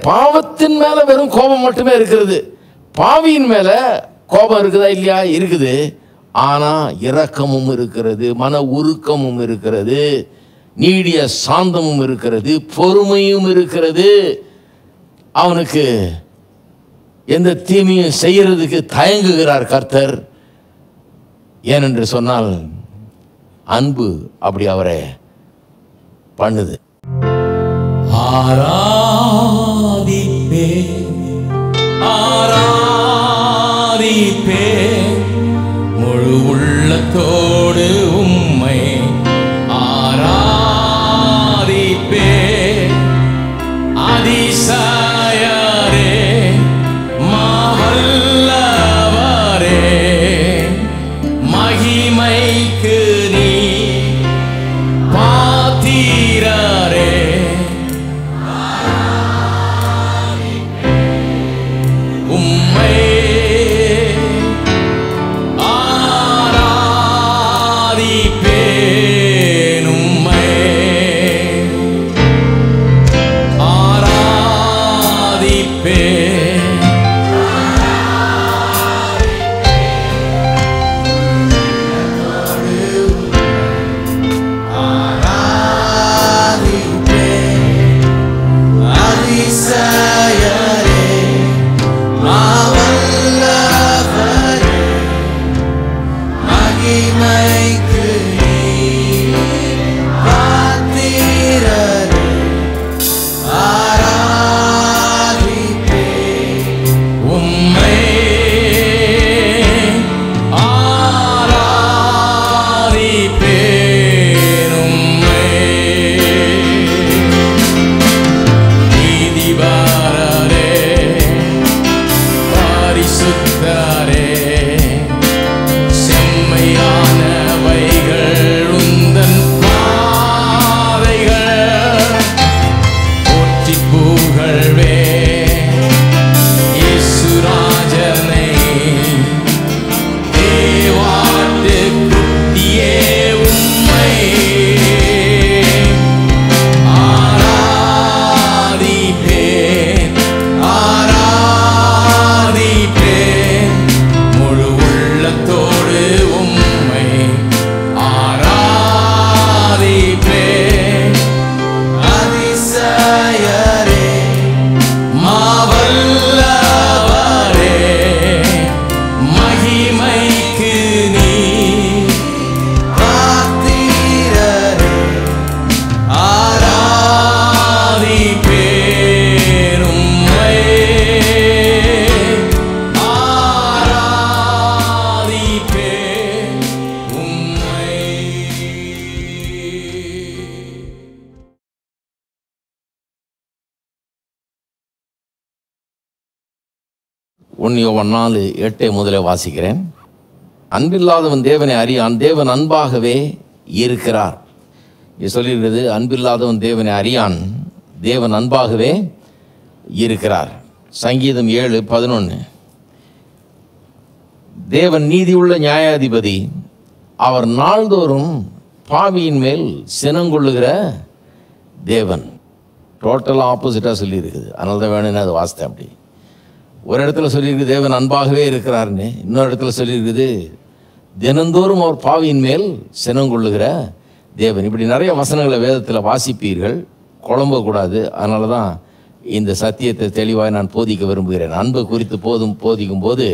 பாவத்தின் மேல வெறும் கோபம் மட்டுமே இருக்கிறது பாவியின் மேல கோபம் இருக்குதா இல்லையா இருக்குது ஆனா இரக்கமும் இருக்கிறது மன உருக்கமும் இருக்கிறது நீடிய சாந்தமும் இருக்கிறது பொறுமையும் இருக்கிறது அவனுக்கு எந்த தீமையும் செய்யறதுக்கு தயங்குகிறார் கர்த்தர் ஏனென்று சொன்னால் அன்பு அப்படி அவரை பண்ணுது ஆராதிப்பே ஆராதிப்பே முழு உள்ளத்தோடு உம்மை ஆராதிப்பே அதிசயரே மாவல்லவரே மகிமைக்கு நீ பாத்திரரே உம்மை ஆராதிப்பேன் உம்மை ஆராதிப்பேன் உம்மை ஆராதிப்பேன் உம்மை நீதிபரரே பரிசுத்தரே செம்மையானவைகள் உந்தன் பாதைகள் போற்றி புகழ்வே இயேசுராஜனை தேவாட்டு குட்டியே உம்மை ஆராதிப்பேன் ஆராதிப்பேன் முழு உள்ளத்தோடு உம்மை ஆராதிப்பேன் அதிசயரே மாவல்லவரே மகிமைக்கு நீ பாத்திரரே ஆராதிப்பேன் உம்மை ஆராதிப்பேன் உம்மை ஒன்று யோவான் நாலு எட்டை முதலே வாசிக்கிறேன் அன்பில்லாதவன் தேவனை அறியான் தேவன் அன்பாகவே இருக்கிறார் இது சொல்லியிருக்கிறது அன்பில்லாதவன் தேவனை அறியான் தேவன் அன்பாகவே இருக்கிறார் சங்கீதம் ஏழு பதினொன்று தேவன் நீதியுள்ள நியாயாதிபதி அவர் நாள்தோறும் பாவியின் மேல் சினங்கொள்ளுகிற தேவன் டோட்டலாக ஆப்போசிட்டாக சொல்லியிருக்குது அதனால தான் வேணும்னு அதை வாசித்தேன் அப்படி ஒரு இடத்துல சொல்லியிருக்கு தேவன் அன்பாகவே இருக்கிறாருன்னு இன்னொரு இடத்துல சொல்லியிருக்குது தினந்தோறும் அவர் பாவியின் மேல் சினங்கொள்ளுகிற தேவன் இப்படி நிறைய வசனங்களை வேதத்தில் வாசிப்பீர்கள் குழம்பக்கூடாது அதனால தான் இந்த சத்தியத்தை தெளிவாக நான் போதிக்க விரும்புகிறேன் அன்பை குறித்து போதும் போதிக்கும் போது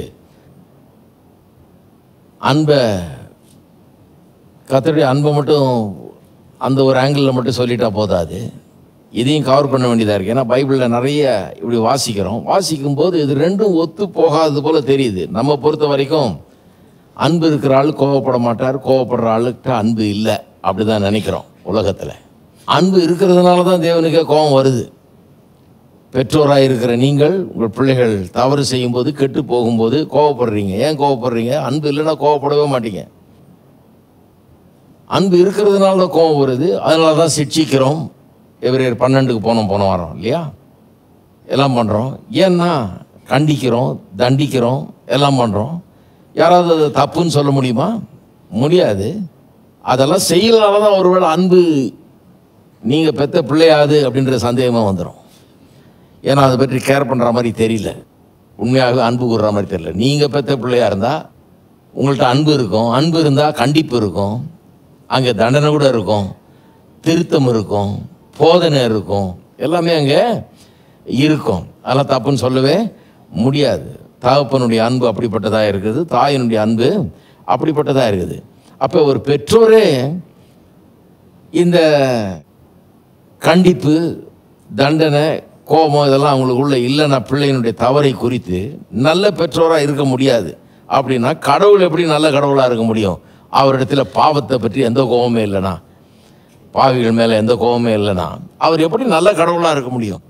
அன்பை கத்தருடைய அன்பை மட்டும் அந்த ஒரு ஆங்கிளில் மட்டும் சொல்லிட்டா போதாது இதையும் கவர் பண்ண வேண்டியதாக இருக்குது ஏன்னா பைபிளில் நிறைய இப்படி வாசிக்கிறோம் வாசிக்கும் போது இது ரெண்டும் ஒத்து போகாதது போல தெரியுது நம்ம பொறுத்த வரைக்கும் அன்பு இருக்கிற ஆள் கோவப்பட மாட்டார் கோவப்படுற ஆளுக்கிட்ட அன்பு இல்லை அப்படி தான் நினைக்கிறோம் உலகத்தில் அன்பு இருக்கிறதுனால தான் தேவனுக்கே கோபம் வருது பெற்றோராக இருக்கிற நீங்கள் உங்கள் பிள்ளைகள் தவறு செய்யும்போது கெட்டு போகும்போது கோவப்படுறீங்க ஏன் கோவப்படுறீங்க அன்பு இல்லைன்னா கோவப்படவே மாட்டீங்க அன்பு இருக்கிறதுனால தான் கோபம் வருது அதனால தான் சிட்சிக்கிறோம் எவரேர் பன்னெண்டுக்கு போனோம் போன வாரம் இல்லையா எல்லாம் பண்ணுறோம் ஏன்னா கண்டிக்கிறோம் தண்டிக்கிறோம் எல்லாம் பண்ணுறோம் யாராவது அது தப்புன்னு சொல்ல முடியுமா முடியாது அதெல்லாம் செய்யலால தான் ஒருவேளை அன்பு நீங்கள் பெத்த பிள்ளையாது அப்படின்ற சந்தேகமாக வந்துடும் ஏன்னா அதை பற்றி கேர் பண்ணுற மாதிரி தெரியல உண்மையாகவே அன்பு கூறுற மாதிரி தெரியல நீங்கள் பெற்ற பிள்ளையா இருந்தால் உங்கள்கிட்ட அன்பு இருக்கும் அன்பு இருந்தால் கண்டிப்பு இருக்கும் அங்கே தண்டனை கூட இருக்கும் திருத்தம் இருக்கும் போதனை இருக்கும் எல்லாமே அங்கே இருக்கும் அதெல்லாம் தப்புன்னு சொல்லவே முடியாது தகப்பனுடைய அன்பு அப்படிப்பட்டதாக இருக்குது தாயினுடைய அன்பு அப்படிப்பட்டதாக இருக்குது அப்போ ஒரு பெற்றோரே இந்த கண்டிப்பு தண்டனை கோபம் இதெல்லாம் அவங்களுக்குள்ள இல்லைன்னா பிள்ளையினுடைய தவறை குறித்து நல்ல பெற்றோராக இருக்க முடியாது அப்படின்னா கடவுள் எப்படி நல்ல கடவுளாக இருக்க முடியும் அவரிடத்துல பாவத்தை பற்றி எந்த கோபமே இல்லைனா பாவிகள் மேலே எந்த கோபமே இல்லைனா அவர் எப்படி நல்ல கடவுளாக இருக்க முடியும்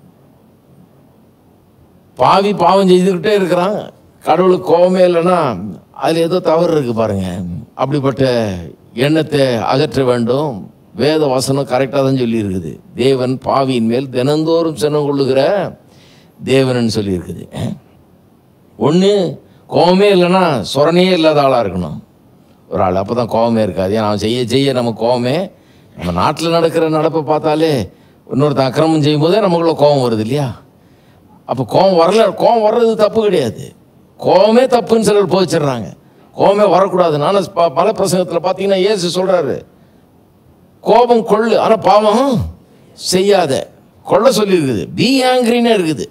பாவி பாவம் செய்துக்கிட்டே இருக்கிறான் கடவுளுக்கு கோபமே இல்லைன்னா அதில் ஏதோ தவறு இருக்குது பாருங்க அப்படிப்பட்ட எண்ணத்தை அகற்ற வேண்டும் வேத வசனம் கரெக்டாக தான் சொல்லியிருக்குது தேவன் பாவியின் மேல் தினந்தோறும் சினம் கொள்ளுகிற தேவன் சொல்லியிருக்குது ஒன்று கோபமே இல்லைன்னா சொரணையே இல்லாத ஆளாக இருக்கணும் ஒரு ஆள் அப்போ தான் கோபமே இருக்காது ஏன்னா அவன் செய்ய செய்ய நம்ம கோபமே நம்ம நாட்டில் நடக்கிற நடப்பை பார்த்தாலே இன்னொருத்தன் அக்கிரமம் செய்யும்போதே நமக்குள்ள கோபம் வருது இல்லையா அப்போ கோபம் வரல கோபம் வர்றது தப்பு கிடையாது கோபமே தப்புன்னு சிலர் போச்சிடுறாங்க கோபமே வரக்கூடாது நான் ப பல பிரசங்கத்தில் பார்த்தீங்கன்னா இயேசு சொல்கிறாரு கோபம் கொள்ளு ஆனால் பாவம் செய்யாத கொள்ள சொல்லியிருக்குது பி ஆங்கிரின்னு இருக்குது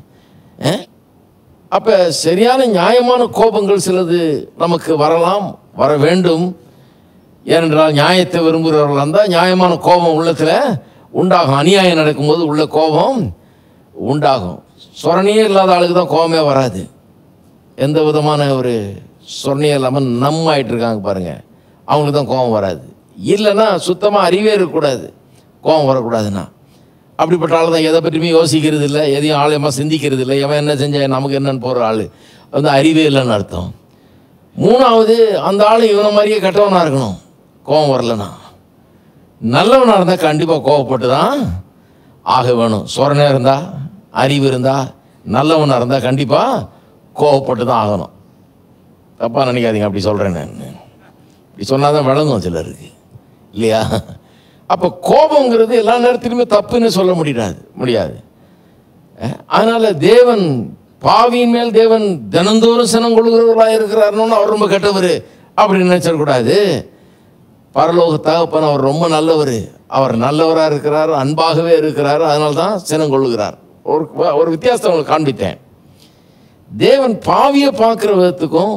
அப்போ சரியான நியாயமான கோபங்கள் சிலது நமக்கு வரலாம் வர வேண்டும் ஏனென்றால் நியாயத்தை விரும்புகிறவர்கள் இருந்தால் நியாயமான கோபம் உள்ளத்தில் உண்டாகும் அநியாயம் நடக்கும்போது உள்ள கோபம் உண்டாகும் சொரணியே இல்லாத ஆளுக்கு தான் கோபமே வராது எந்த விதமான ஒரு சொரணியே இல்லாமல் நம் ஆயிட்டு இருக்காங்க பாருங்க அவங்களுக்கு தான் கோபம் வராது இல்லைன்னா சுத்தமாக அறிவே இருக்கக்கூடாது கோபம் வரக்கூடாதுன்னா அப்படிப்பட்ட ஆள் தான் எதை பற்றியுமே யோசிக்கிறது இல்லை எதையும் ஆலயமாக சிந்திக்கிறது இல்லை எவன் என்ன செஞ்சா நமக்கு என்னன்னு போகிற ஆள் வந்து அறிவே இல்லைன்னு அர்த்தம் மூணாவது அந்த ஆள் இவனை மாதிரியே கெட்டவனாக இருக்கணும் கோபம் வரலனா நல்லவனாக இருந்தால் கண்டிப்பாக கோவப்பட்டு தான் ஆக வேணும் சொரணை இருந்தால் அறிவு இருந்தால் நல்லவனாக இருந்தால் கண்டிப்பாக கோவப்பட்டு தான் ஆகணும் தப்பாக நினைக்காதீங்க அப்படி சொல்கிறேன் நான் இப்படி சொன்னால் தான் விளங்கும் சிலருக்கு இல்லையா அப்போ கோபங்கிறது எல்லா நேரத்திலுமே தப்புன்னு சொல்ல முடியாது முடியாது அஹ், அதனால தேவன் பாவியின் மேல் தேவன் தினந்தோறும் சினம் கொள்கிறவர்களாக இருக்கிறாருன்னு அவர் ரொம்ப கெட்டவர் அப்படின்னு நினச்சிடக்கூடாது பரலோக தகப்பன் அவர் ரொம்ப நல்லவர் அவர் நல்லவராக இருக்கிறார் அன்பாகவே இருக்கிறார் அதனால தான் சினம் கொள்ளுகிறார் ஒரு ஒரு வித்தியாசத்தை உங்களுக்கு காண்பித்தேன் தேவன் பாவியை பார்க்குற விதத்துக்கும்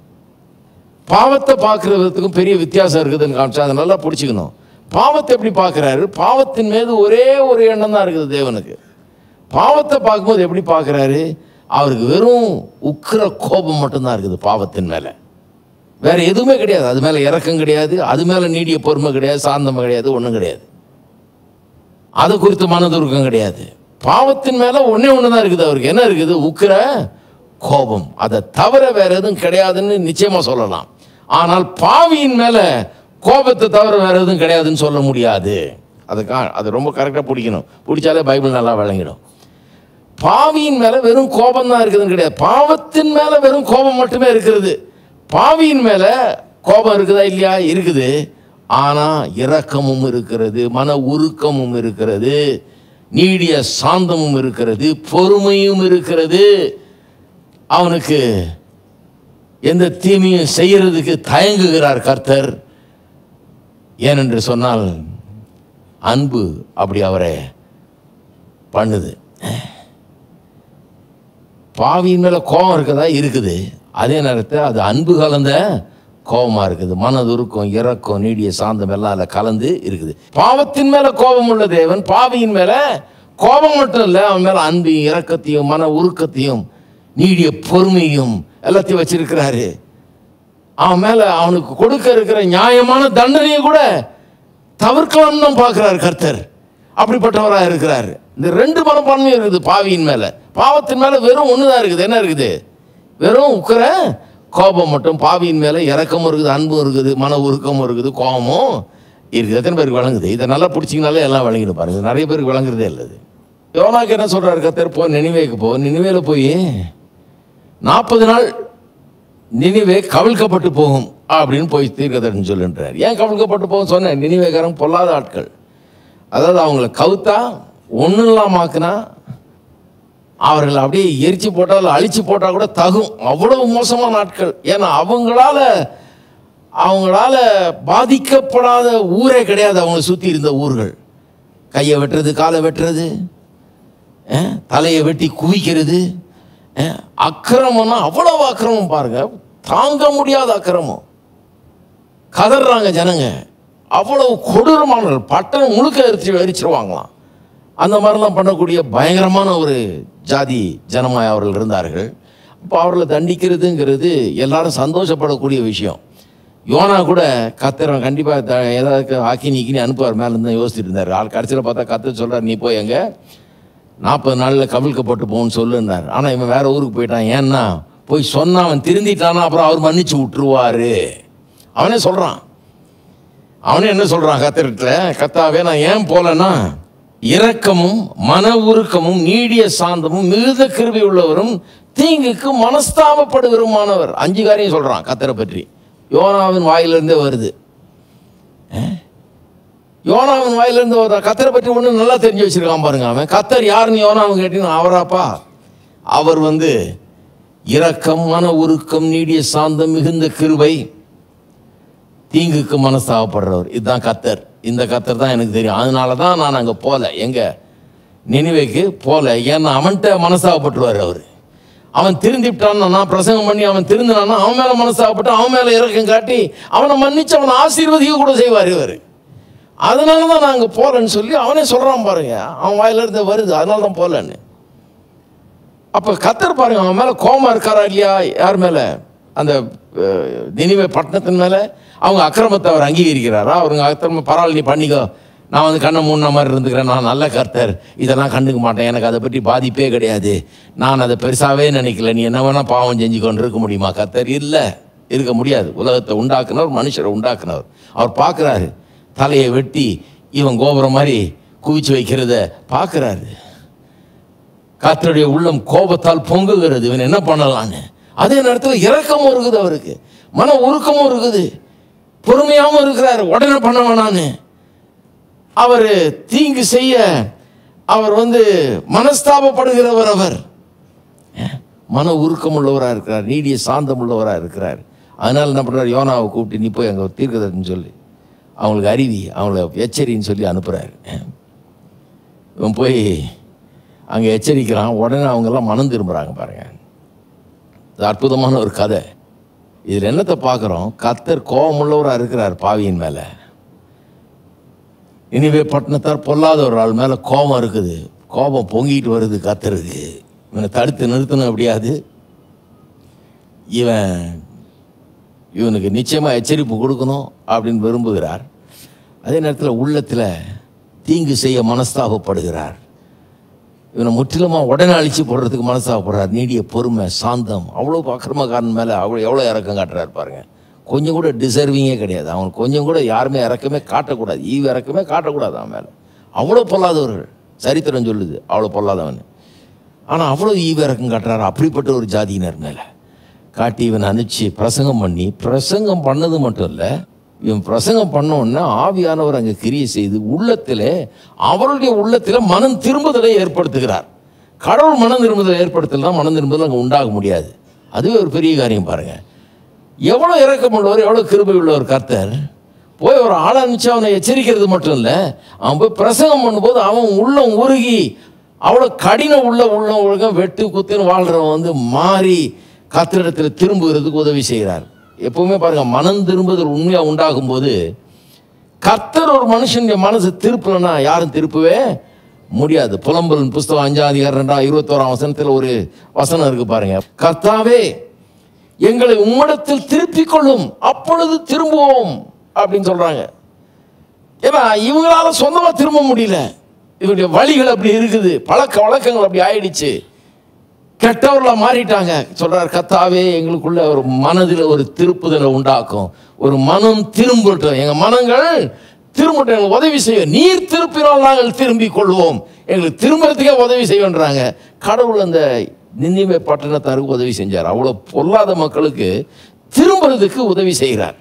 பாவத்தை பார்க்குற விதத்துக்கும் பெரிய வித்தியாசம் இருக்குதுன்னு காமிச்சா அதை நல்லா பிடிச்சிக்கணும் பாவத்தை எப்படி பார்க்குறாரு பாவத்தின் மீது ஒரே ஒரு எண்ணம் தான் இருக்குது தேவனுக்கு பாவத்தை பார்க்கும்போது எப்படி பார்க்குறாரு அவருக்கு வெறும் உக்கிர கோபம் மட்டும்தான் இருக்குது பாவத்தின் மேலே வேற எதுவுமே கிடையாது அது மேலே இறக்கம் கிடையாது அது மேலே நீடிய பொறுமை கிடையாது சாந்தம் கிடையாது ஒன்றும் கிடையாது அது குறித்து மனதுருக்கம் கிடையாது பாவத்தின் மேலே ஒன்றே ஒன்று தான் இருக்குது அவருக்கு என்ன இருக்குது உக்கிர கோபம் அதை தவிர வேற எதுவும் கிடையாதுன்னு நிச்சயமாக சொல்லலாம் ஆனால் பாவியின் மேலே கோபத்தை தவிர வேற எதுவும் கிடையாதுன்னு சொல்ல முடியாது அதுக்கா அது ரொம்ப கரெக்டாக பிடிக்கணும் பிடிச்சாலே பைபிள் நல்லா விளங்கிடும் பாவியின் மேலே வெறும் கோபம் தான் இருக்குதுன்னு கிடையாது பாவத்தின் மேலே வெறும் கோபம் மட்டுமே இருக்கிறது பாவியின் மேலே கோபம் இருக்குதா இல்லையா இருக்குது ஆனால் இரக்கமும் இருக்கிறது மன உருக்கமும் இருக்கிறது நீடிய சாந்தமும் இருக்கிறது பொறுமையும் இருக்கிறது அவனுக்கு எந்த தீமையும் செய்யறதுக்கு தயங்குகிறார் கர்த்தர் ஏனென்று சொன்னால் அன்பு அப்படி அவரை பண்ணுது பாவியின் மேலே கோபம் இருக்கதா இருக்குது அதே நேரத்தில் அது அன்பு கலந்த கோபமாக இருக்குது மனதுருக்கம் இறக்கம் நீடிய சாந்தம் எல்லாம் அதில் கலந்து இருக்குது பாவத்தின் மேலே கோபம் உள்ள தேவன் பாவியின் மேலே கோபம் மட்டும் இல்லை அவன் மேலே அன்பையும் இரக்கத்தையும் மன உருக்கத்தையும் நீடிய பொறுமையும் எல்லாத்தையும் வச்சிருக்கிறாரு அவன் மேலே அவனுக்கு கொடுக்க இருக்கிற நியாயமான தண்டனையை கூட தவிர்க்கலாம்னு தான் பார்க்குறாரு கர்த்தர் அப்படிப்பட்டவராக இருக்கிறார் இந்த ரெண்டு மனப்பான்மையும் இருக்குது பாவியின் மேலே பாவத்தின் மேலே வெறும் ஒன்று தான் இருக்குது என்ன இருக்குது வெறும் உக்கிர கோபம் மட்டும் பாவியின் மேலே இறக்கமும் இருக்குது அன்பும் இருக்குது மன உருக்கமும் இருக்குது கோபமும் இருக்குது எத்தனை பேருக்கு விளங்குது இதை நல்லா பிடிச்சிங்கனாலே எல்லாம் விளங்கிடும் பாருங்க நிறைய பேருக்கு விளங்குறதே இல்லை இது யோனாக்கு என்ன சொல்கிறாரு கர்த்தர் போ நினைவேக்கு போ நினைவேல போய் நாற்பது நாள் நினைவே கவிழ்க்கப்பட்டு போகும் அப்படின்னு போய் தீர்க்கதர்ன்னு சொல்லுன்றார் ஏன் கவிழ்க்கப்பட்டு போகும் சொன்னேன் நினைவேக்காரன் பொல்லாத ஆட்கள் அதாவது அவங்கள கவுத்தா ஒன்றும் இல்லாம ஆக்குனா அவர்கள் அப்படியே எரிச்சு போட்டால் அழிச்சு போட்டால் கூட தகும் அவ்வளவு மோசமான நாட்கள் ஏன்னா அவங்களால அவங்களால பாதிக்கப்படாத ஊரே கிடையாது அவங்களை சுற்றி இருந்த ஊர்கள் கையை வெட்டுறது காலை வெட்டுறது அஹ், தலையை வெட்டி குவிக்கிறது அஹ், அக்கிரமம்னா அவ்வளவு அக்கிரமம் பாருங்க தாங்க முடியாத அக்கிரமம் கதறாங்க ஜனங்க அவ்வளவு கொடூரமானவர்கள் பட்டணம் முழுக்க எரிச்சு எரிச்சிருவாங்களாம் அந்த மாதிரிலாம் பண்ணக்கூடிய பயங்கரமான ஒரு ஜாதி ஜனமாய் அவர்கள் இருந்தார்கள் அப்போ அவர்களை தண்டிக்கிறதுங்கிறது எல்லாரும் சந்தோஷப்படக்கூடிய விஷயம் யோனா கூட கத்திரன் கண்டிப்பாக ஏதாவது ஆக்கி நீக்கினி அனுப்புவார் மேலே இருந்து யோசிச்சுட்டு இருந்தார் ஆள் கடைசியில் பார்த்தா கத்த சொல்கிறார் நீ போய் எங்க நாற்பது நாளில் கவிழ்க்கப்பட்டு போன்னு சொல்லுன்னார் ஆனால் இவன் வேற ஊருக்கு போயிட்டான் ஏன்னா போய் சொன்னா அவன் திருந்திட்டானா அப்புறம் அவர் மன்னிச்சு விட்டுருவாரு அவனே சொல்கிறான் அவனே என்ன சொல்றான் கத்திரத்துல கத்தாவே நான் ஏன் போலன்னா இரக்கமும் மன உருக்கமும் நீடிய சாந்தமும் மிகுந்த கிருபை உள்ளவரும் தீங்குக்கு மனஸ்தாபப்படுகிறமானவர் அஞ்சு காரியம் சொல்றான் கத்தரை பற்றி யோனாவின் வாயிலிருந்தே வருது அஹ்? யோனாவின் வாயிலிருந்து வர கத்தரை பற்றி ஒன்று நல்லா தெரிஞ்சு வச்சிருக்கான் பாருங்க அவன் கத்தர் யாருன்னு யோனாவும் கேட்டீங்கன்னா அவராப்பா அவர் வந்து இரக்கம் மன உருக்கம் நீடிய சாந்தம் மிகுந்த கிருபை தீங்குக்கு மனஸ்தாபப்படுறவர் இதுதான் கத்தர் இந்த கத்தர் தான் எனக்கு தெரியும் அதனால தான் நான் அங்கே போகல எங்க நினைவைக்கு போகல ஏன்னா அவன்கிட்ட மனஸ்தாபப்பட்டுருவார் அவர் அவன் திருந்திவிட்டான்னா நான் பிரசங்கம் பண்ணி அவன் திருந்தினான்னா அவன் மேலே மனஸ்தாபப்பட்டு அவன் மேலே இறக்கம் காட்டி அவனை மன்னிச்சு அவனை ஆசீர்வதிக்க கூட செய்வார் இவர் அதனால தான் நான் அங்கே போகலன்னு சொல்லி அவனே சொல்கிறான் பாருங்க அவன் வாயில இருந்து வருது அதனால தான் போகலன்னு அப்போ கத்தர் பாருங்க அவன் மேலே கோபம் இருக்காரா இல்லையா யார் மேலே அந்த அஹ், நினிவே பட்டணத்தின் மேலே அவங்க அக்கிரமத்தை அவர் அங்கீகரிக்கிறாரா அவங்க அக்கிரமம் பரவாயில்ல நீ பண்ணிக்கோ நான் வந்து கண்ணை மூணு மாதிரி இருந்துக்கிறேன் நான் நல்ல கர்த்தர் இதெல்லாம் கண்டுக்க மாட்டேன் எனக்கு அதை பற்றி பாதிப்பே கிடையாது நான் அதை பெருசாகவே நினைக்கல நீ என்ன வேணால் பாவம் செஞ்சுக்கொண்டு இருக்க முடியுமா கர்த்தர் இல்லை இருக்க முடியாது உலகத்தை உண்டாக்குனவர் மனுஷரை உண்டாக்குனவர் அவர் பார்க்குறாரு தலையை வெட்டி இவன் கோபுரம் மாதிரி குவிச்சு வைக்கிறத பார்க்குறாரு கர்த்தருடைய உள்ளம் கோபத்தால் பொங்குகிறது இவன் என்ன பண்ணலான்னு அதே நேரத்தில் இரக்கமும் இருக்குது அவருக்கு மன உருக்கமும் இருக்குது பொறுமையாகவும் இருக்கிறார் உடனே பண்ண வேணான்னு அவர் தீங்கு செய்ய அவர் வந்து மனஸ்தாபப்படுகிறவர் அவர் மன உருக்கம் உள்ளவராக இருக்கிறார் நீடிய சாந்தம் உள்ளவராக இருக்கிறார் அதனால என்ன பண்ணுறார் யோனாவை கூப்பிட்டு நீ போய் அங்கே தீர்க்கதன்னு சொல்லி அவங்களுக்கு அறிவி அவங்கள எச்சரின்னு சொல்லி அனுப்புகிறாரு இவன் போய் அங்கே எச்சரிக்கிறான் உடனே அவங்கெல்லாம் மனம் திரும்புகிறாங்க பாருங்க இது அற்புதமான ஒரு கதை இதில் என்னத்தை பார்க்குறோம் கத்தர் கோபமுள்ளவராக இருக்கிறார் பாவியின் மேலே இனிவே பட்டணத்தார் பொல்லாத ஒரு ஆள் மேலே கோபம் இருக்குது கோபம் பொங்கிட்டு வருது கத்தருக்கு இவனை தடுத்து நிறுத்தணும் அப்படியாது இவன் இவனுக்கு நிச்சயமாக எச்சரிப்பு கொடுக்கணும் அப்படின்னு விரும்புகிறார் அதே நேரத்தில் உள்ளத்தில் தீங்கு செய்ய மனஸ்தாபப்படுகிறார் இவனை முற்றிலுமாக உடனே அழிச்சு போடுறதுக்கு மனசாகப்படுறார் நீடிய பொறுமை சாந்தம் அவ்வளோ அக்கிரமக்காரன் மேலே அவ்வளோ எவ்வளோ இறக்கம் காட்டுறாரு பாருங்க கொஞ்சம் கூட டிசர்விங்கே கிடையாது அவன் கொஞ்சம் கூட யாருமே இறக்கமே காட்டக்கூடாது ஈவு இறக்கமே காட்டக்கூடாது அவன் மேலே அவ்வளோ பொல்லாதவர்கள் சரித்திரம் சொல்லுது அவ்வளோ பொல்லாதவன் ஆனால் அவ்வளோ ஈவு இறக்கம் காட்டுறாரு அப்படிப்பட்ட ஒரு ஜாதியினர் மேலே காட்டி இவன் அனுப்பிச்சு பிரசங்கம் பண்ணி பிரசங்கம் பண்ணது மட்டும் இல்லை இவன் பிரசங்கம் பண்ண உடனே ஆவியானவர் அங்கே கிரியை செய்து உள்ளத்திலே அவருடைய உள்ளத்தில் மனம் திரும்புதலை ஏற்படுத்துகிறார் கடவுள் மனம் திரும்புதலை ஏற்படுத்தலாம் மனம் திரும்புதல் அங்கே உண்டாக முடியாது அதுவே ஒரு பெரிய காரியம் பாருங்க எவ்வளோ இறக்கம் உள்ளவர் எவ்வளோ கிருபை உள்ளவர் கர்த்தர் போய் ஒரு ஆளை அனுப்பிச்சு அவனை எச்சரிக்கிறது மட்டும் இல்லை அவன் போய் பிரசங்கம் பண்ணும்போது அவன் உள்ளம் உருகி அவ்வளோ கடின உள்ள உள்ள ஒழுங்க வெட்டு குத்துன்னு வாழ்கிறவன் வந்து மாறி கத்திரிடத்தில் திரும்புகிறதுக்கு உதவி செய்கிறார் எப்பவுமே பாருங்க மனம் திரும்புதல் உண்மையாக உண்டாகும் போது கர்த்தர் ஒரு மனுஷனுடைய மனசு திருப்பலனா யாரும் திருப்பவே முடியாது புலம்பல் புஸ்தகம் அஞ்சாம் அதிகாரம் ரெண்டாம் இருபத்தோராம் வசனத்தில் ஒரு வசனம் இருக்கு பாருங்க கர்த்தாவே எங்களை உம்மிடத்தில் திருப்பிக் கொள்ளும் அப்பொழுது திரும்புவோம் அப்படின்னு சொல்றாங்க ஏன்னா இவங்களால சொந்தமா திரும்ப முடியல இவருடைய வழிகள் அப்படி இருக்குது பழக்க வழக்கங்கள் அப்படி ஆயிடுச்சு கெட்டவர்களா மாறிட்டாங்க சொல்றார் கத்தாவே எங்களுக்குள்ள ஒரு மனதில் ஒரு திருப்புதலை உண்டாக்கும் ஒரு மனம் திரும்பட்டும் எங்க மனங்கள் திரும்பட்டும் எங்களுக்கு உதவி செய்ய நீர் திருப்பினால் நாங்கள் திரும்பிக் கொள்வோம் எங்களுக்கு திரும்புறதுக்கே உதவி செய்வோன்றாங்க கடவுள் அந்த நிந்திமை பட்டணத்தாருக்கு உதவி செஞ்சார் அவ்வளோ பொல்லாத மக்களுக்கு திரும்புறதுக்கு உதவி செய்கிறார்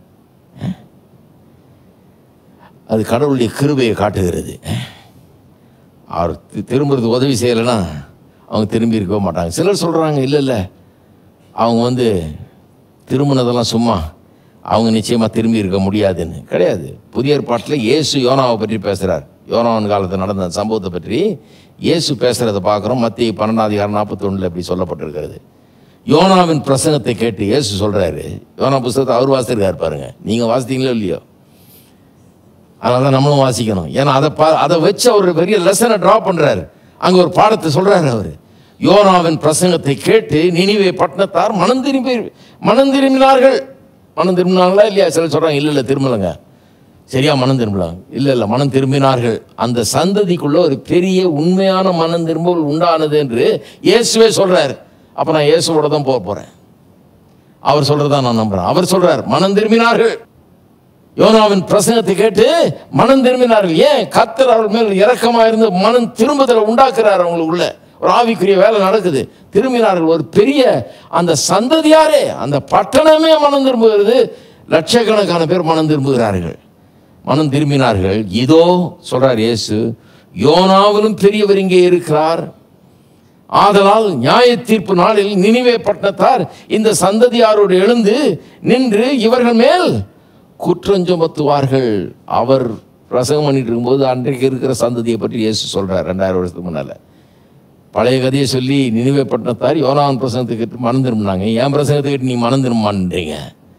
அது கடவுளுடைய கிருபையை காட்டுகிறது அவர் தி- திரும்புறதுக்கு உதவி செய்யலைன்னா அவங்க திரும்பி இருக்கவே மாட்டாங்க சிலர் சொல்கிறாங்க இல்லை இல்லை அவங்க வந்து திரும்பினதெல்லாம் சும்மா அவங்க நிச்சயமாக திரும்பி இருக்க முடியாதுன்னு கிடையாது புதிய ஏற்பாட்டில் இயேசு யோனாவை பற்றி பேசுகிறார் யோனாவின் காலத்தில் நடந்த அந்த சம்பவத்தை பற்றி இயேசு பேசுகிறத பார்க்குறோம் மத்திய பன்னெண்டாம் அதிகாரம் நாற்பத்தொன்னில் இப்படி சொல்லப்பட்டிருக்கிறது யோனாவின் பிரசங்கத்தை கேட்டு இயேசு சொல்கிறாரு யோனா புஸ்தகத்தை அவர் வாசிச்சிருக்காரு பாருங்க நீங்கள் வாசித்தீங்களோ இல்லையோ அதனால தான் நம்மளும் வாசிக்கணும் ஏன்னா அதை பா அதை வச்சு அவர் பெரிய லெசனை ட்ரா பண்ணுறாரு அங்கே ஒரு பாடத்தை சொல்கிறாரு அவர் யோனாவின் பிரசங்கத்தை கேட்டு நினிவே பட்டணத்தார் மனம் திரும்பி மனம் திரும்பினார்கள் மனம் திரும்பினாங்களா இல்லையா சிலர் சொல்கிறாங்க இல்லை இல்லை திரும்பலைங்க சரியா மனம் திரும்பலாம் இல்லை இல்லை மனம் திரும்பினார்கள் அந்த சந்ததிக்குள்ள ஒரு பெரிய உண்மையான மனம் திரும்பல் உண்டானது என்று இயேசுவே சொல்கிறார் அப்போ நான் இயேசுவோட தான் போக போகிறேன் அவர் சொல்கிறதா நான் நம்புகிறேன் அவர் சொல்கிறார் மனம் திரும்பினார்கள் யோனாவின் பிரசங்கத்தை கேட்டு மனம் திரும்பினார்கள் ஏன் கத்தர் அவர்கள் மேல் இரக்கமாக இருந்து மனம் திரும்புதலை உண்டாக்குறார் அவங்களுக்குள்ள ஒரு ஆவிக்குரிய வேலை நடக்குது திரும்பினார்கள் ஒரு பெரிய அந்த சந்ததியாரே அந்த பட்டணமே மனம் திரும்புகிறது லட்சக்கணக்கான பேர் மனம் திரும்புகிறார்கள் மனம் திரும்பினார்கள் இதோ சொல்றார் இயேசு யோனாவிலும் பெரியவர் இங்கே இருக்கிறார் ஆதலால் நியாய தீர்ப்பு நாளில் நினிவே பட்டணத்தார் இந்த சந்ததியாரோடு எழுந்து நின்று இவர்கள் மேல் குற்றம் சுமத்துவார்கள் அவர் பிரசங்கம் பண்ணிட்டு இருக்கும்போது அன்றைக்கு இருக்கிற சந்ததியை பற்றி இயேசு சொல்றார் ரெண்டாயிரம் வருஷத்துக்கு முன்னால பழைய கதையை சொல்லி நினைவே பட்டணத்தார் யோனாவன் பிரசங்கத்தை கேட்டு மனம் திரும்பினாங்க என் பிரசங்கத்தை கேட்டு நீ மனம் திரும்பான்றீங்க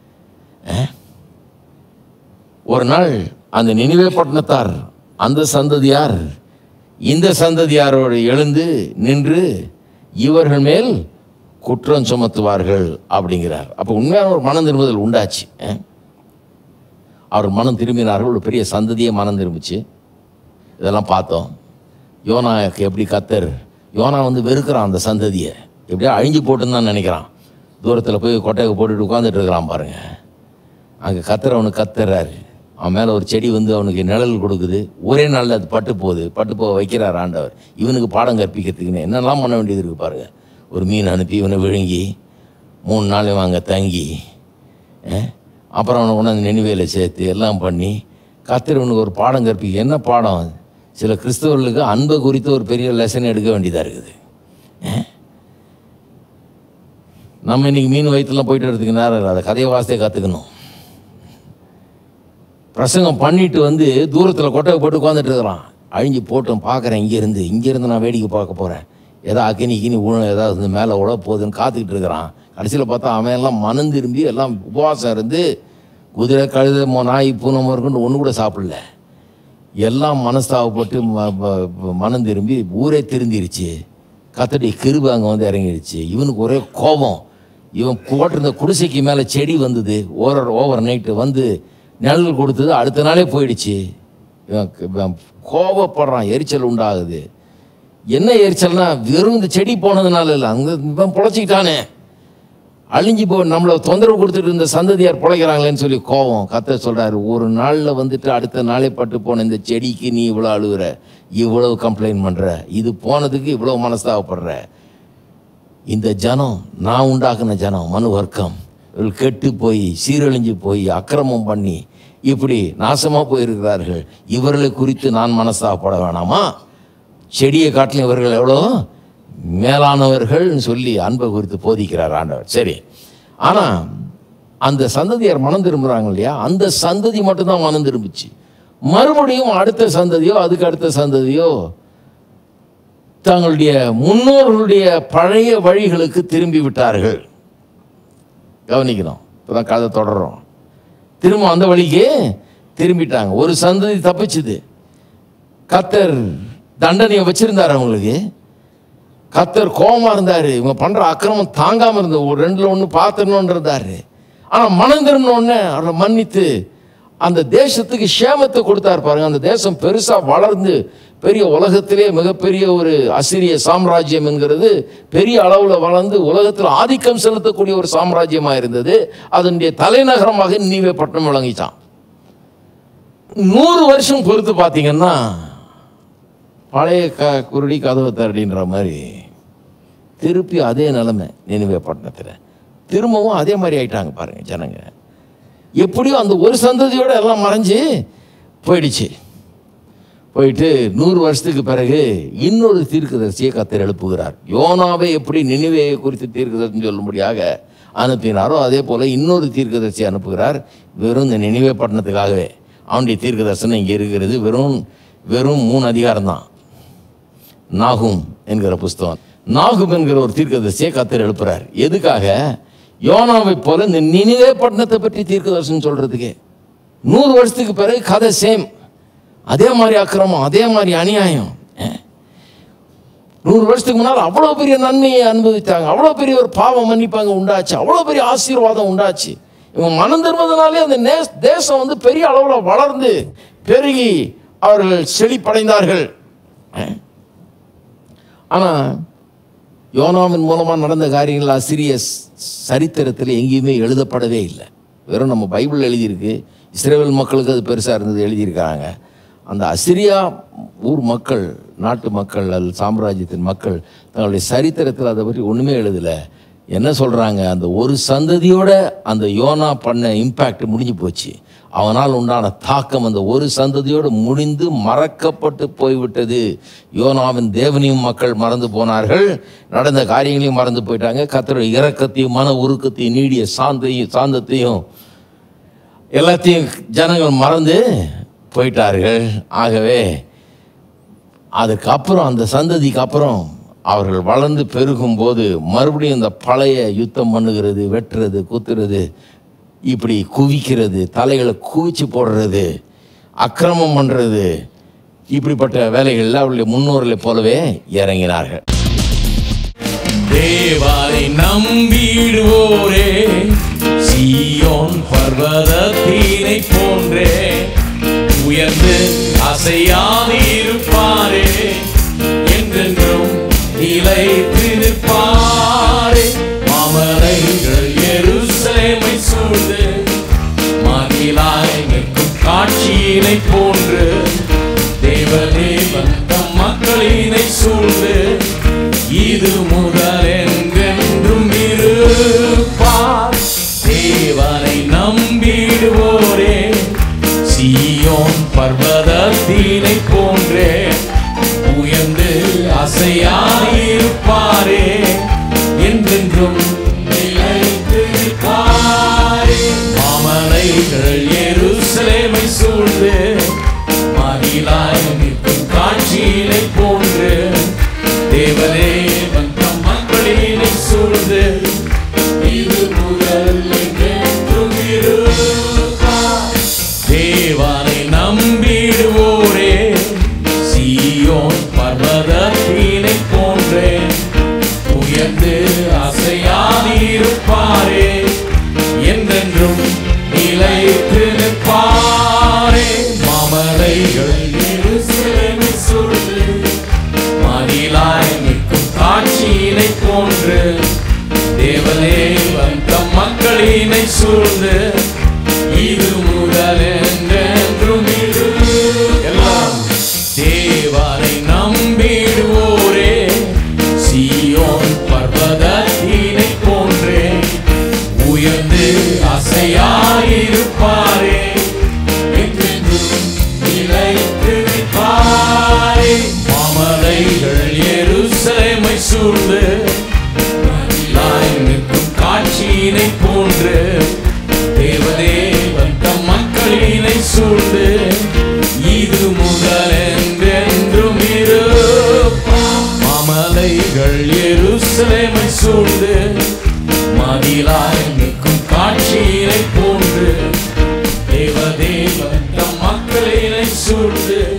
ஒரு நாள் அந்த நினைவே பட்டணத்தார் அந்த சந்ததியார் இந்த சந்ததியாரோடு எழுந்து நின்று இவர்கள் மேல் குற்றம் சுமத்துவார்கள் அப்படிங்கிறார் அப்போ உண்மையான ஒரு மனம் திரும்புதல் உண்டாச்சு அஹ். அவர் மனம் திரும்பினார்கள் ஒரு பெரிய சந்ததியே மனம் திரும்பிச்சு இதெல்லாம் பார்த்தோம் யோனாக்கு எப்படி கத்தர் யோனா வந்து வெறுக்கிறான் அந்த சந்ததியை எப்படியோ அழிஞ்சு போட்டுன்னு தான் நினைக்கிறான் தூரத்தில் போய் கொட்டையை போட்டுட்டு உட்காந்துட்டு இருக்கிறான் பாருங்க அங்கே கத்தர் அவனுக்கு கத்துறாரு அவன் மேலே ஒரு செடி வந்து அவனுக்கு நிழல் கொடுக்குது ஒரே நாளில் அது பட்டு போகுது பட்டு போக வைக்கிறார் ஆண்டவர் இவனுக்கு பாடம் கற்பிக்கிறதுக்குன்னு என்னெல்லாம் பண்ண வேண்டியது இருக்கு பாருங்க ஒரு மீன் அனுப்பி இவனை விழுங்கி மூணு நாள் இவன் அங்கே தங்கி அஹ், அப்புறம் அவனை கொண்டாந்து நினைவேல சேர்த்து எல்லாம் பண்ணி கத்தர் இவனுக்கு ஒரு பாடம் கற்பிக்க என்ன பாடம் சில கிறிஸ்தவர்களுக்கு அன்பை குறித்து ஒரு பெரிய லெசன் எடுக்க வேண்டியதாக இருக்குது அஹ். நம்ம இன்னைக்கு மீன் வயிற்றுலாம் போயிட்டு வரதுக்கு நேரம் இல்லை அதை கதையை வாசித்தே கற்றுக்கணும் பிரசங்கம் பண்ணிட்டு வந்து தூரத்தில் கொட்டை போட்டு உட்காந்துட்டு இருக்கிறான் அழிஞ்சு போட்டோம் பார்க்குறேன் இங்கேருந்து இங்கேருந்து நான் வேடிக்கை பார்க்க போகிறேன் ஏதோ அக்கினி கினி உண ஏதாவது வந்து மேலே உட போகுதுன்னு காத்துக்கிட்டு இருக்கிறான் கடைசியில் பார்த்தா அவன் எல்லாம் மனம் திரும்பி எல்லாம் உபவாசம் இருந்து குதிரை கழுதை மொ- நாய் பூனை இருக்குன்னு ஒன்று கூட சாப்பிடல எல்லாம் மனஸ்தாவப்பட்டு ம- ம- மனம் திரும்பி ஊரே திருந்திருச்சு கத்தடி கிருபை அங்கே வந்து இறங்கிடுச்சு இவனுக்கு ஒரே கோபம் இவன் போட்டிருந்த குடிசைக்கு மேலே செடி வந்தது ஓவர் ஓவர் நைட்டு வந்து நிழல் கொடுத்தது அடுத்த நாளே போயிடுச்சு இவன் க- இவன் கோபப்படுறான் எரிச்சல் உண்டாகுது என்ன எரிச்சல்னா வெறும் இந்த செடி போனதுனால இல்லை அங்கே இவன் பொழைச்சிக்கிட்டானே அழிஞ்சு போ நம்மளை தொந்தரவு கொடுத்துட்டு இருந்த சந்ததியார் பிழைக்கிறாங்களேன்னு சொல்லி கோவம் கத்த சொல்றாரு ஒரு நாளில் வந்துட்டு அடுத்த நாளே பட்டு போன இந்த செடிக்கு நீ இவ்வளோ அழுகுற இவ்வளவு கம்ப்ளைண்ட் பண்ற இது போனதுக்கு இவ்வளோ மனஸ்தாபப்படுற இந்த ஜனம் நான் உண்டாக்குன ஜனம் மனு வர்க்கம் இவர்கள் கெட்டு போய் சீரழிஞ்சு போய் அக்கிரமம் பண்ணி இப்படி நாசமாக போயிருக்கிறார்கள் இவர்களை குறித்து நான் மனஸ்தாபப்பட வேணாமா செடியை காட்டிலும் இவர்கள் எவ்வளோ மேலானவர்கள்னு சொல்லி அன்பை குறித்து போதிக்கிறார் ஆண்டவர் சரி ஆனால் அந்த சந்ததியார் மனம் திரும்புகிறாங்க இல்லையா அந்த சந்ததி மட்டும்தான் மனம் திரும்பிச்சு மறுபடியும் அடுத்த சந்ததியோ அதுக்கு அடுத்த சந்ததியோ தங்களுடைய முன்னோர்களுடைய பழைய வழிகளுக்கு திரும்பி விட்டார்கள் கவனிக்கணும் இப்போதான் கதை தொடர்றோம் திரும்ப அந்த வழிக்கு திரும்பிட்டாங்க ஒரு சந்ததி தப்பிச்சுது கத்தர் தண்டனையை வச்சிருந்தார் அவங்களுக்கு கத்தர் கோபமா இருந்தாரு இவங்க பண்ற அக்கிரமம் தாங்காம இருந்த ஒரு ரெண்டுல ஒன்று பார்த்துடணும்னு இருந்தாரு ஆனா மனம் திரும்பின உடனே அவரை மன்னித்து அந்த தேசத்துக்கு சேமத்தை கொடுத்தார் பாருங்க அந்த தேசம் பெருசா வளர்ந்து பெரிய உலகத்திலே மிகப்பெரிய ஒரு அசிரிய சாம்ராஜ்யம் என்கிறது பெரிய அளவுல வளர்ந்து உலகத்தில் ஆதிக்கம் செலுத்தக்கூடிய ஒரு சாம்ராஜ்யமா இருந்தது அதனுடைய தலைநகரமாக நீவே பட்டணம் விளங்கிச்சான் நூறு வருஷம் பொறுத்து பார்த்தீங்கன்னா பழைய க குருடி கதவை தரடின்ற மாதிரி திருப்பி அதே நிலைமை நினைவே பட்டணத்தில் திரும்பவும் அதே மாதிரி ஆயிட்டாங்க பாருங்க ஜனங்க எப்படியோ அந்த ஒரு சந்ததியோட எல்லாம் மறைஞ்சு போயிடுச்சு போயிட்டு நூறு வருஷத்துக்கு பிறகு இன்னொரு தீர்க்கதரிசியை கத்தர் எழுப்புகிறார் யோனாவை எப்படி நினைவையை குறித்து தீர்க்கதரிசின்னு சொல்லும்படியாக அனுப்பினாரோ அதே போல் இன்னொரு தீர்க்கதரிசி அனுப்புகிறார் வெறும் இந்த நினைவே பட்டணத்துக்காகவே அவனுடைய தீர்க்கதரிசனம் இங்கே இருக்கிறது வெறும் வெறும் மூணு அதிகாரம் தான் நாகும் என்கிற புஸ்தகம் நாகும் என்கிற ஒரு தீர்க்கதரிசியை கத்தர் எழுப்புறார் எதுக்காக யோனாவை போல இந்த நினைவே பட்டணத்தை பற்றி தீர்க்கதரிசனம் சொல்றதுக்கே நூறு வருஷத்துக்கு பிறகு கதை சேம் அதே மாதிரி அக்கிரமம் அதே மாதிரி அநியாயம் அஹ். நூறு வருஷத்துக்கு முன்னால் அவ்வளோ பெரிய நன்மையை அனுபவித்தாங்க அவ்வளோ பெரிய ஒரு பாவம் மன்னிப்பாங்க உண்டாச்சு அவ்வளோ பெரிய ஆசீர்வாதம் உண்டாச்சு இவங்க மனம் திரும்புறதுனாலே அந்த நே தேசம் வந்து பெரிய அளவில் வளர்ந்து பெருகி அவர்கள் செழிப்படைந்தார்கள் அஹ். ஆனால் யோனாவின் மூலமாக நடந்த காரியங்கள் அசிரிய சரித்திரத்தில் எங்கேயுமே எழுதப்படவே இல்லை வெறும் நம்ம பைபிள் எழுதியிருக்கு இஸ்ரேல் மக்களுக்கு அது பெருசாக இருந்தது எழுதியிருக்காங்க அந்த அசிரியா ஊர் மக்கள் நாட்டு மக்கள் அல்லது சாம்ராஜ்யத்தின் மக்கள் தங்களுடைய சரித்திரத்தில் அதை பற்றி ஒன்றுமே எழுதலை என்ன சொல்கிறாங்க அந்த ஒரு சந்ததியோட அந்த யோனா பண்ண இம்பேக்ட் முடிஞ்சு போச்சு அவனால் உண்டான தாக்கம் அந்த ஒரு சந்ததியோடு முடிந்து மறக்கப்பட்டு போய்விட்டது யோனாவின் தேவனையும் மக்கள் மறந்து போனார்கள் நடந்த காரியங்களையும் மறந்து போயிட்டாங்க கத்தருடைய இரக்கத்தையும் மன உருக்கத்தையும் நீடிய சாந்தையும் சாந்தத்தையும் எல்லாத்தையும் ஜனங்கள் மறந்து போயிட்டார்கள் ஆகவே அதுக்கப்புறம் அந்த சந்ததிக்கு அப்புறம் அவர்கள் வளர்ந்து பெருகும்போது மறுபடியும் இந்த பழைய யுத்தம் பண்ணுகிறது வெட்டுறது குத்துறது இப்படி குவிக்கிறது தலைகளை குவிச்சு போடுறது அக்கிரமம் பண்ணுறது இப்படிப்பட்ட வேலைகளில் அவருடைய முன்னோர்களை போலவே இறங்கினார்கள் தேவனை நம்பிடுவோரே சீயோன் பர்வதத்தினை போன்றே உயர்ந்து அசையாதிருப்பாரே என்றென்றும் நிலைத்திருப்பாரே மாமலைகள் எருசலேமை சூழ்ந்து மகிழாய் நிற்கும் காட்சியினை போன்று தேவதேவன் தம் மக்களினை சூழ்ந்து இது முதல் என்றென்றும் இருப்பார் தேவனை நம்பிடுவோரே சீயோன் பர்வதத்தினை போன்றே உயர்ந்து அசையாயிருப்பாரே என்றென்றும் நிலைத்திருப்பாரே மாமலைகள் எருசலேமை சூழ்ந்து மகிழாய் நிற்கும் காட்சியினை போன்று தேவதேவன் தம் மக்களினை சூழ்ந்து இது முதல் என்றென்றும் இருப்பார். தேவனை நம்பிடுவோரே சீயோன் பர்வதத்தினை போன்றே உயர்ந்து அசையாதிருப்பாரே என்றென்றும் நிலைத்து நிற்பாரே மாமலைகள் எருசலேமை சூழ்ந்து மதிலாய் நிற்கும் காட்சியினை போன்று தேவதேவன் தம் மக்களினை சூழ்ந்து இது முதல் என்றென்றும் இரு எல்லாம் தேவனை நம்பிடுவோரே சீயோன் பர்வதத்தினை போன்றே உயர்ந்து அசையாயிருப்பாரே என்றென்றும் நிலைத்து நிற்பாரே மாமலைகள் எருசலேமை சூழ்ந்து மதிலாய் நிற்கும் காட்சியினை போன்று தேவதேவன் தம் மக்களினை சூழ்ந்து இது முதல் என்றென்றும் இருப்பார். மாமலைகள் எருசலேமை சூழ்ந்து மதிலாய் நிற்கும் காட்சியினை போன்று தேவதேவன் தம் மக்களினை சூழ்ந்து